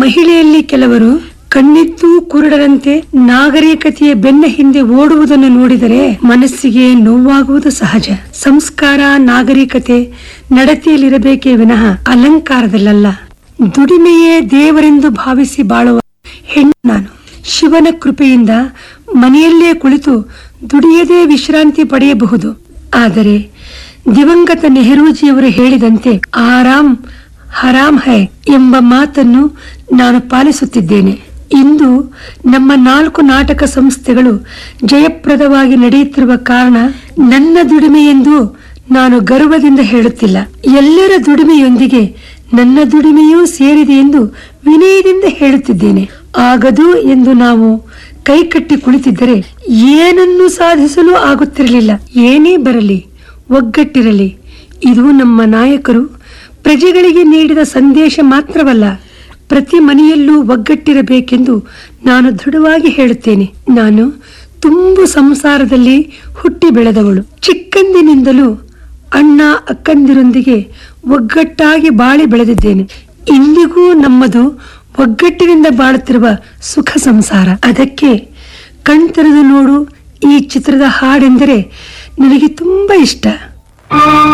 ಮಹಿಳೆಯಲ್ಲಿ ಕೆಲವರು ಕಣ್ಣಿದ್ದು ಕುರುಡರಂತೆ ನಾಗರಿಕತೆಯ ಬೆನ್ನ ಹಿಂದೆ ಓಡುವುದನ್ನು ನೋಡಿದರೆ ಮನಸ್ಸಿಗೆ ನೋವಾಗುವುದು ಸಹಜ ಸಂಸ್ಕಾರ ನಾಗರಿಕತೆ ನಡತೆಯಲ್ಲಿರಬೇಕೇ ವಿನಃ ಅಲಂಕಾರದಲ್ಲಲ್ಲ ದುಡಿಮೆಯೇ ದೇವರೆಂದು ಭಾವಿಸಿ ಬಾಳುವ ಹೆಣ್ಣು ನಾನು ಶಿವನ ಕೃಪೆಯಿಂದ ಮನೆಯಲ್ಲೇ ಕುಳಿತು ದುಡಿಯದೇ ವಿಶ್ರಾಂತಿ ಪಡೆಯಬಹುದು ಆದರೆ ದಿವಂಗತ ನೆಹರೂಜಿಯವರು ಹೇಳಿದಂತೆ ಆರಾಮ್ ಹರಾಮ್ ಹೈ ಎಂಬ ಮಾತನ್ನು ನಾನು ಪಾಲಿಸುತ್ತಿದ್ದೇನೆ ಇಂದು ನಮ್ಮ ನಾಲ್ಕು ನಾಟಕ ಸಂಸ್ಥೆಗಳು ಜಯಪ್ರದವಾಗಿ ನಡೆಯುತ್ತಿರುವ ಕಾರಣ ನನ್ನ ದುಡಿಮೆ ಎಂದು ನಾನು ಗರ್ವದಿಂದ ಹೇಳುತ್ತಿಲ್ಲ ಎಲ್ಲರ ದುಡಿಮೆಯೊಂದಿಗೆ ನನ್ನ ದುಡಿಮೆಯೂ ಸೇರಿದೆ ಎಂದು ವಿನಯದಿಂದ ಹೇಳುತ್ತಿದ್ದೇನೆ ಆಗದು ಎಂದು ನಾವು ಕೈಕಟ್ಟಿ ಕುಳಿತಿದ್ದರೆ ಏನನ್ನು ಸಾಧಿಸಲು ಆಗುತ್ತಿರಲಿಲ್ಲ ಏನೇ ಬರಲಿ ಒಗ್ಗಟ್ಟಿರಲಿ ಇದು ನಮ್ಮ ನಾಯಕರು ಪ್ರಜೆಗಳಿಗೆ ನೀಡಿದ ಸಂದೇಶ ಮಾತ್ರವಲ್ಲ ಪ್ರತಿ ಮನೆಯಲ್ಲೂ ಒಗ್ಗಟ್ಟಿರಬೇಕೆಂದು ನಾನು ದೃಢವಾಗಿ ಹೇಳುತ್ತೇನೆ ನಾನು ತುಂಬು ಸಂಸಾರದಲ್ಲಿ ಹುಟ್ಟಿ ಬೆಳೆದವಳು ಚಿಕ್ಕಂದಿನಿಂದಲೂ ಅಣ್ಣ ಅಕ್ಕಂದಿರೊಂದಿಗೆ ಒಗ್ಗಟ್ಟಾಗಿ ಬಾಳಿ ಬೆಳೆದಿದ್ದೇನೆ ಇಂದಿಗೂ ನಮ್ಮದು ಒಗ್ಗಟ್ಟಿನಿಂದ ಬಾಳುತ್ತಿರುವ ಸುಖ ಸಂಸಾರ ಅದಕ್ಕೆ ಕಣ್ತೆರೆದು ನೋಡು ಈ ಚಿತ್ರದ ಹಾಡೆಂದರೆ ನನಗೆ ತುಂಬಾ ಇಷ್ಟ